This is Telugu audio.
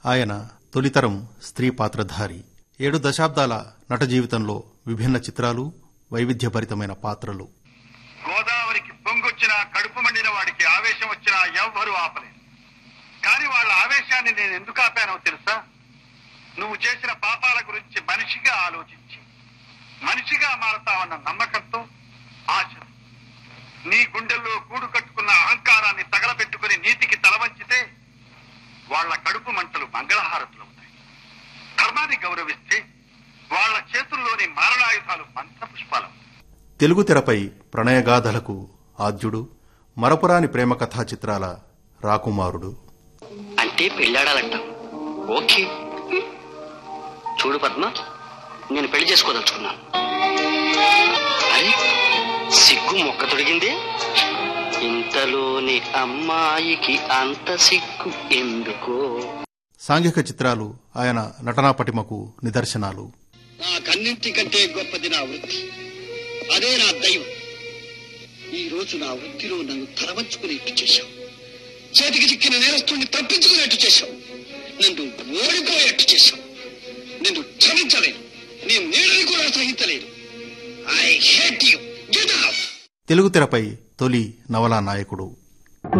ఆయన తొలితరం స్త్రీ పాత్రధారి ఏడు దశాబ్దాల నట జీవితంలో విభిన్న చిత్రాలు వైవిధ్యభరితమైన పాత్రలు గోదావరికి పొంగొచ్చినా కడుపు మండిన వాడికి ఆవేశం వచ్చినా ఎవ్వరూ ఆపలేదు కానీ వాళ్ళ ఆవేశాన్ని నేను ఎందుకు ఆపానో తెలుసా నువ్వు చేసిన పాపాల గురించి మనిషిగా ఆలోచించి మనిషిగా మారతావన్న నమ్మకంతో ఆశ నీ గుండెల్లో గూడు కట్టుకున్న అహంకారాన్ని తగలబెట్టుకుని నీతికి తలవంచితే వాళ్ళ కడుపు మంటలు మంగళహారతులు అవుతాయి ధర్మాన్ని గౌరవిస్తే వాళ్ళ చేతుల్లోని మారణాయుధాలు మంత్రపుష్పాలు తెలుగు తెరపై ప్రణయగాథలకు ఆద్యుడు మరపురాని ప్రేమ కథా చిత్రాల రాకుమారుడు అంటే పెళ్ళాడాలంటావు ఓకే చూడు పద్మ నేను పెళ్లి చేసుకోదలుచుకున్నాను అరే సిగ్గు మొక్క తొడిగింది ఇంతలోని అమ్మాయికి అంత సిగ్గు ఎందుకో సాంఘిక చిత్రాలు ఆయన నటనా పటిమకు నిదర్శనాలు నా కన్నింటి కంటే గొప్పది నా వృత్తి అదే నా దైవం ఈ రోజు నా వృత్తిలో నన్ను తలవంచుకునేట్టు చేశావు చేతికి చిక్కిన నేరస్తుడిని తప్పించుకునేట్టు చేశావు నన్ను ఓడిపోయేట్టు చేశావు నిన్ను క్షమించలేను నీ నీడని కూడా సహించలేను I hate you get out Telugu తెరపై తొలి నవలా నాయకుడు